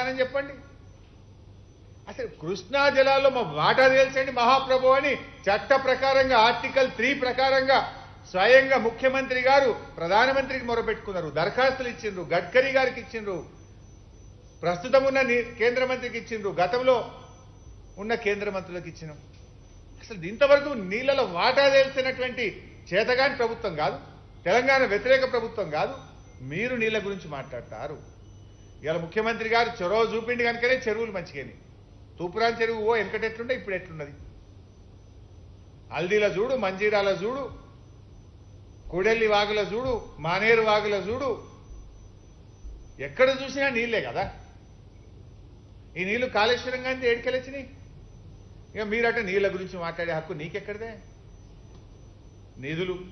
సమాధానం చెప్పండి అసలు కృష్ణా జలాల్లో మా వాటా తేల్చండి మహాప్రభు అని చట్ట ప్రకారంగా ఆర్టికల్ త్రీ ప్రకారంగా స్వయంగా ముఖ్యమంత్రి గారు ప్రధానమంత్రికి మొరపెట్టుకున్నారు దరఖాస్తులు ఇచ్చిండ్రు గడ్కరీ గారికి ఇచ్చిండ్రు ప్రస్తుతం ఉన్న ని- కేంద్ర మంత్రికి ఇచ్చిండ్రు గతంలో ఉన్న కేంద్ర మంత్రులకు ఇచ్చినాం అసలు ఇంతవరకు నీళ్ళలో వాటా తెలిసినటువంటి చేతగాని ప్రభుత్వం కాదు తెలంగాణ వ్యతిరేక ప్రభుత్వం కాదు మీరు నీళ్ళ గురించి మాట్లాడతారు ఇవాళ ముఖ్యమంత్రి గారు చొరవ చూపిండి కనుకనే చెరువులు మంచిగాని తూపురాన్ చెరువు ఓ వెనకటెట్లుండే ఇప్పుడు ఎట్లున్నది హల్దీల చూడు మంజీరాల చూడు కూడెల్లి వాగుల చూడు మానేరు వాగుల చూడు ఎక్కడ చూసినా నీళ్ళే కదా ఈ నీళ్లు కాళేశ్వరం గాంధీ ఏడుకెళ్ళొచ్చినాయి ఇక మీరట నీళ్ళ గురించి మాట్లాడే హక్కు నీకెక్కడిదే నిధులు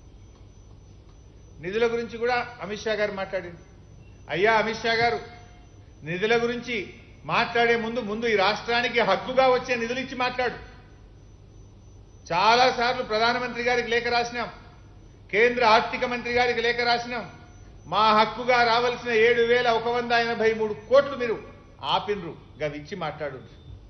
నిధుల గురించి కూడా అమిత్ షా గారు మాట్లాడింది అయ్యా అమిత్ షా గారు నిధుల గురించి మాట్లాడే ముందు ముందు ఈ రాష్ట్రానికి హక్కుగా వచ్చే నిధులు ఇచ్చి మాట్లాడు చాలా సార్లు ప్రధానమంత్రి గారికి లేఖ రాసినాం కేంద్ర ఆర్థిక మంత్రి గారికి లేఖ రాసినాం మా హక్కుగా రావాల్సిన ఏడు వేల ఒక వంద ఎనభై మూడు కోట్లు మీరు ఆపిన్రు గవిచ్చి మాట్లాడు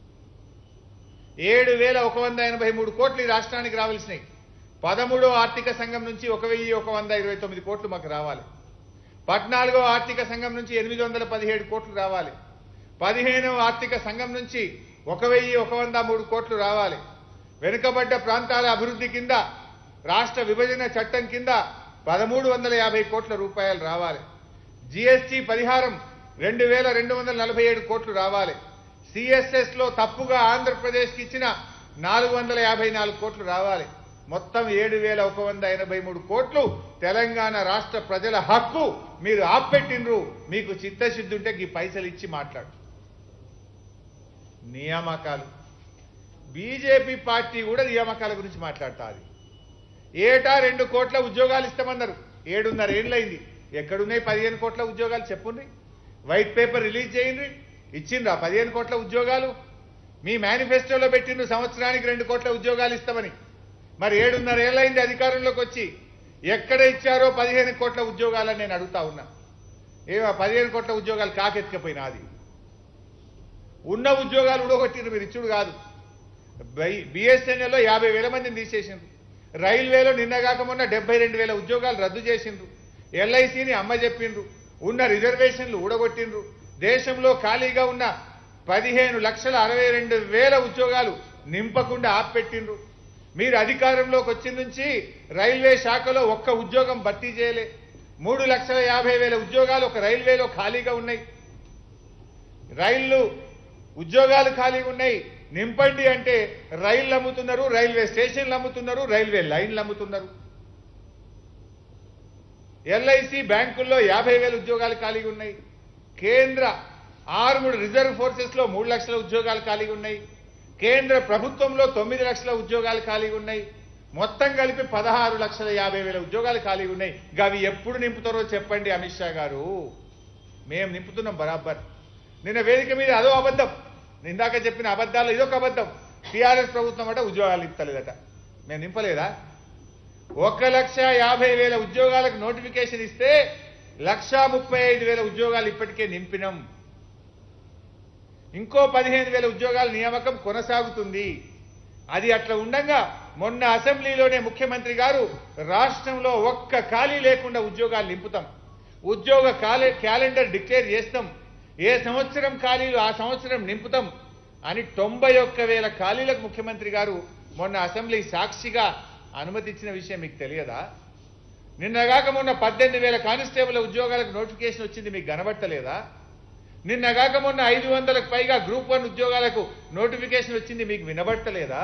ఏడు వేల ఒక వంద ఎనభై మూడు కోట్లు ఈ రాష్ట్రానికి రావాల్సినాయి పదమూడో ఆర్థిక సంఘం నుంచి ఒక వెయ్యి ఒక వంద ఇరవై తొమ్మిది కోట్లు మాకు రావాలి పద్నాలుగో ఆర్థిక సంఘం నుంచి ఎనిమిది వందల పదిహేడు కోట్లు రావాలి పదిహేనవ ఆర్థిక సంఘం నుంచి ఒక వెయ్యి ఒక వంద మూడు కోట్లు రావాలి వెనుకబడ్డ ప్రాంతాల అభివృద్ధి కింద రాష్ట్ర విభజన చట్టం కింద పదమూడు వందల యాభై కోట్ల రూపాయలు రావాలి జిఎస్టి పరిహారం రెండు వేల రెండు వందల నలభై ఏడు కోట్లు రావాలి సిఎస్ఎస్ లో తప్పుగా ఆంధ్రప్రదేశ్కి ఇచ్చిన నాలుగు వందల యాభై నాలుగు కోట్లు రావాలి మొత్తం ఏడు వేల ఒక వంద ఎనభై మూడు కోట్లు తెలంగాణ రాష్ట్ర ప్రజల హక్కు మీరు ఆపెట్టినరు మీకు చిత్తశుద్ధి ఉంటే ఈ పైసలు ఇచ్చి మాట్లాడు నియామకాలు బీజేపీ పార్టీ కూడా నియామకాల గురించి మాట్లాడుతుంది ఏటా రెండు కోట్ల ఉద్యోగాలు ఇస్తామన్నారు ఏడున్నర ఏళ్ళైంది ఎక్కడున్నాయి పదిహేను కోట్ల ఉద్యోగాలు చెప్పుండ్రి వైట్ పేపర్ రిలీజ్ చేయండి ఇచ్చిండ్రా పదిహేను కోట్ల ఉద్యోగాలు మీ మేనిఫెస్టోలో పెట్టిండ్రు సంవత్సరానికి రెండు కోట్ల ఉద్యోగాలు ఇస్తామని మరి ఏడున్నర ఏళ్ళైంది అధికారంలోకి వచ్చి ఎక్కడ ఇచ్చారో పదిహేను కోట్ల ఉద్యోగాలని నేను అడుగుతా ఉన్నా ఏమో పదిహేను కోట్ల ఉద్యోగాలు కాకెత్తుకపోయినా అది ఉన్న ఉద్యోగాలు ఉడగొట్టిండ్రు మీరు ఇచ్చుడు కాదు బిఎస్ఎన్ఎల్లో యాభై వేల మందిని తీసేసిండ్రు రైల్వేలో నిన్నగాక మొన్న డెబ్బై రెండు వేల ఉద్యోగాలు రద్దు చేసిండ్రు ఎల్ఐసిని అమ్మ చెప్పిండ్రు ఉన్న రిజర్వేషన్లు ఊడగొట్టిండ్రు దేశంలో ఖాళీగా ఉన్న పదిహేను లక్షల అరవై రెండు వేల ఉద్యోగాలు నింపకుండా ఆపెట్టిండ్రు మీరు అధికారంలోకి వచ్చిన నుంచి రైల్వే శాఖలో ఒక్క ఉద్యోగం భర్తీ చేయలే మూడు లక్షల యాభై వేల ఉద్యోగాలు ఒక రైల్వేలో ఖాళీగా ఉన్నాయి రైళ్లు ఉద్యోగాలు ఖాళీగా ఉన్నాయి నింపండి అంటే రైళ్లు అమ్ముతున్నారు రైల్వే స్టేషన్లు అమ్ముతున్నారు రైల్వే లైన్లు అమ్ముతున్నారు ఎల్ఐసి బ్యాంకుల్లో యాభై వేల ఉద్యోగాలు ఖాళీగా ఉన్నాయి కేంద్ర ఆర్ముడ్ రిజర్వ్ ఫోర్సెస్ లో మూడు లక్షల ఉద్యోగాలు ఖాళీగా ఉన్నాయి కేంద్ర ప్రభుత్వంలో తొమ్మిది లక్షల ఉద్యోగాలు ఖాళీగా ఉన్నాయి మొత్తం కలిపి పదహారు లక్షల యాభై వేల ఉద్యోగాలు ఖాళీగా ఉన్నాయి ఇక అవి ఎప్పుడు నింపుతారో చెప్పండి అమిత్ షా గారు మేము నింపుతున్నాం బరాబర్ నిన్న వేదిక మీద అదో అబద్ధం ఇందాక చెప్పిన అబద్ధాలు ఇదొక అబద్ధం టీఆర్ఎస్ ప్రభుత్వం అట ఉద్యోగాలు ఇస్తలేదట మేము నింపలేదా ఒక లక్ష యాభై వేల ఉద్యోగాలకు నోటిఫికేషన్ ఇస్తే లక్ష ముప్పై ఐదు వేల ఉద్యోగాలు ఇప్పటికే నింపినాం ఇంకో పదిహేను వేల ఉద్యోగాల నియామకం కొనసాగుతుంది అది అట్లా ఉండగా మొన్న అసెంబ్లీలోనే ముఖ్యమంత్రి గారు రాష్ట్రంలో ఒక్క ఖాళీ లేకుండా ఉద్యోగాలు నింపుతాం ఉద్యోగ కాలే క్యాలెండర్ డిక్లేర్ చేస్తాం ఏ సంవత్సరం ఖాళీలు ఆ సంవత్సరం నింపుతాం అని తొంభై ఒక్క వేల ఖాళీలకు ముఖ్యమంత్రి గారు మొన్న అసెంబ్లీ సాక్షిగా అనుమతి ఇచ్చిన విషయం మీకు తెలియదా నిన్నగాక మొన్న పద్దెనిమిది వేల కానిస్టేబుల్ ఉద్యోగాలకు నోటిఫికేషన్ వచ్చింది మీకు కనబట్టలేదా నిన్నగాక మొన్న ఐదు వందలకు పైగా గ్రూప్ వన్ ఉద్యోగాలకు నోటిఫికేషన్ వచ్చింది మీకు వినబట్టలేదా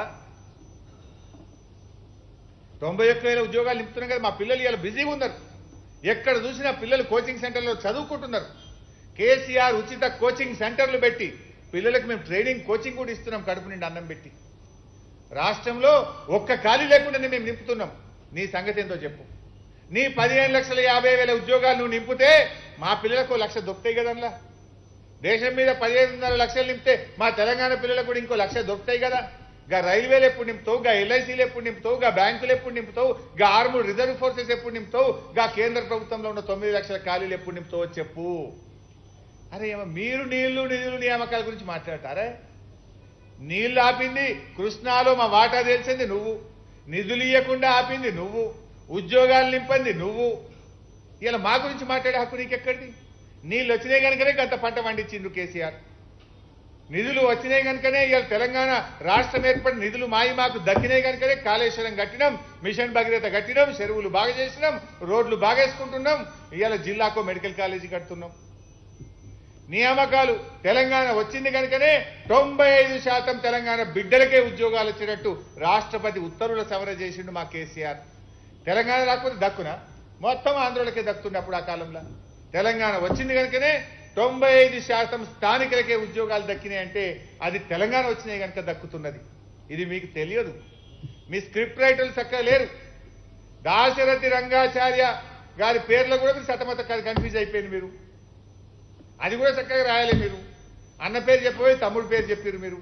తొంభై ఒక్క వేల ఉద్యోగాలు నింపుతున్నాం కదా మా పిల్లలు ఇలా బిజీగా ఉన్నారు ఎక్కడ చూసినా పిల్లలు కోచింగ్ సెంటర్లో చదువుకుంటున్నారు కేసీఆర్ ఉచిత కోచింగ్ సెంటర్లు పెట్టి పిల్లలకు మేము ట్రైనింగ్ కోచింగ్ కూడా ఇస్తున్నాం కడుపు నిండి అన్నం పెట్టి రాష్ట్రంలో ఒక్క ఖాళీ లేకుండానే మేము నింపుతున్నాం నీ సంగతి ఏంటో చెప్పు నీ పదిహేను లక్షల యాభై వేల ఉద్యోగాలు నువ్వు నింపితే మా పిల్లలకు ఓ లక్ష దొరుకుతాయి కదల్లా దేశం మీద పదిహేనున్నర లక్షలు నింపితే మా తెలంగాణ పిల్లలకు కూడా ఇంకో లక్ష దొరుకుతాయి కదా గా రైల్వేలు ఎప్పుడు నింపుతావు గా ఎల్ఐసీలు ఎప్పుడు నింపుతావు గా బ్యాంకులు ఎప్పుడు నింపుతావు గా ఆర్మూడ్ రిజర్వ్ ఫోర్సెస్ ఎప్పుడు నింపుతావు గా కేంద్ర ప్రభుత్వంలో ఉన్న తొమ్మిది లక్షల ఖాళీలు ఎప్పుడు నింపుతావో చెప్పు అరే ఏమో మీరు నీళ్లు నిధులు నియామకాల గురించి మాట్లాడతారే నీళ్లు ఆపింది కృష్ణాలో మా వాటా తెలిసింది నువ్వు నిధులు ఇవ్వకుండా ఆపింది నువ్వు ఉద్యోగాలు నింపింది నువ్వు ఇలా మా గురించి మాట్లాడే హక్కు నీకెక్కడిది నీళ్ళు వచ్చినాయి కనుకనే గంత పంట పండించిండు కేసీఆర్ నిధులు వచ్చినాయి కనుకనే ఇవాళ తెలంగాణ రాష్ట్రం ఏర్పడిన నిధులు మాయి మాకు దక్కినాయి కనుకనే కాళేశ్వరం కట్టినాం మిషన్ భగీరథ కట్టినాం చెరువులు బాగా చేసినాం రోడ్లు బాగా వేసుకుంటున్నాం ఇవాళ జిల్లాకో మెడికల్ కాలేజీ కడుతున్నాం నియామకాలు తెలంగాణ వచ్చింది కనుకనే తొంభై ఐదు శాతం తెలంగాణ బిడ్డలకే ఉద్యోగాలు వచ్చినట్టు రాష్ట్రపతి ఉత్తర్వుల సవరణ చేసిండు మా కేసీఆర్ తెలంగాణ రాకపోతే దక్కునా మొత్తం ఆంధ్రులకే దక్కుతుండే అప్పుడు ఆ కాలంలో తెలంగాణ వచ్చింది కనుకనే తొంభై ఐదు శాతం స్థానికులకే ఉద్యోగాలు దక్కినాయి అంటే అది తెలంగాణ వచ్చినాయి కనుక దక్కుతున్నది ఇది మీకు తెలియదు మీ స్క్రిప్ట్ రైటర్లు చక్కగా లేరు దాశరథి రంగాచార్య గారి పేర్లు కూడా మీరు సతమత కన్ఫ్యూజ్ అయిపోయింది మీరు అది కూడా చక్కగా రాయాలి మీరు అన్న పేరు చెప్పబోయి తమ్ముడు పేరు చెప్పారు మీరు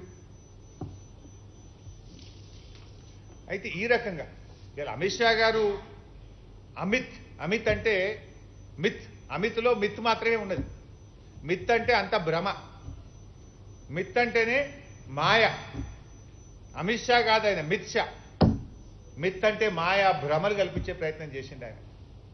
అయితే ఈ రకంగా ఇలా అమిత్ షా గారు అమిత్ అమిత్ అంటే మిత్ అమిత్లో మిత్ మాత్రమే ఉన్నది మిత్ అంటే అంత భ్రమ మిత్ అంటేనే మాయ అమిత్ షా కాదు ఆయన మిత్ షా మిత్ అంటే మాయా భ్రమలు కల్పించే ప్రయత్నం చేసిండు ఆయన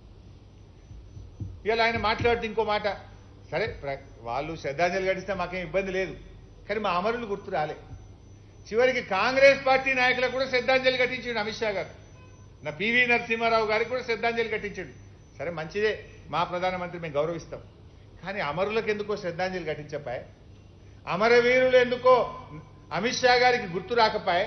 ఇలా ఆయన మాట్లాడుతూ ఇంకో మాట సరే ప్ర- వాళ్ళు శ్రద్ధాంజలి ఘటిస్తే మాకేం ఇబ్బంది లేదు కానీ మా అమరులు గుర్తు రాలే చివరికి కాంగ్రెస్ పార్టీ నాయకులకు కూడా శ్రద్ధాంజలి ఘటించాడు అమిత్ షా గారు నా పివి నరసింహారావు గారికి కూడా శ్రద్ధాంజలి ఘటించాడు సరే మంచిదే మా ప్రధానమంత్రి మేము గౌరవిస్తాం కానీ అమరులకు ఎందుకో శ్రద్ధాంజలి ఘటించపాయే అమరవీరులు ఎందుకో అమిత్ షా గారికి గుర్తు రాకపాయే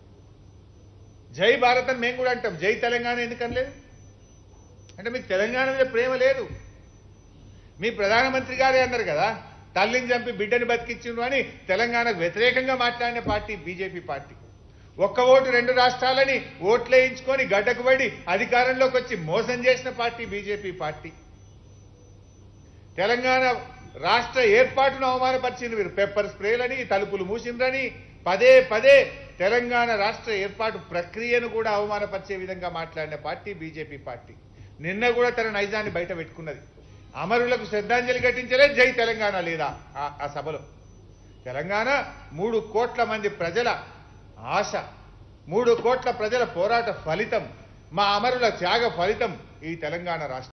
జై భారత్ అని మేము కూడా అంటాం జై తెలంగాణ ఎందుకనలేదు అంటే మీకు తెలంగాణ మీద ప్రేమ లేదు మీ ప్రధానమంత్రి గారే అన్నారు కదా తల్లిని చంపి బిడ్డని బతికించిండు అని తెలంగాణకు వ్యతిరేకంగా మాట్లాడిన పార్టీ బీజేపీ పార్టీ ఒక్క ఓటు రెండు రాష్ట్రాలని ఓట్లేయించుకొని గడ్డకు పడి అధికారంలోకి వచ్చి మోసం చేసిన పార్టీ బీజేపీ పార్టీ తెలంగాణ రాష్ట్ర ఏర్పాటును అవమానపరిచింది మీరు పెప్పర్ స్ప్రేలని తలుపులు మూసిండ్రని పదే పదే తెలంగాణ రాష్ట్ర ఏర్పాటు ప్రక్రియను కూడా అవమానపరిచే విధంగా మాట్లాడిన పార్టీ బీజేపీ పార్టీ నిన్న కూడా తన నైజాన్ని బయట పెట్టుకున్నది అమరులకు శ్రద్ధాంజలి ఘటించలే జై తెలంగాణ లేదా ఆ- ఆ సభలో తెలంగాణ మూడు కోట్ల మంది ప్రజల ఆశ మూడు కోట్ల ప్రజల పోరాట ఫలితం మా అమరుల త్యాగ ఫలితం ఈ తెలంగాణ రాష్ట్రం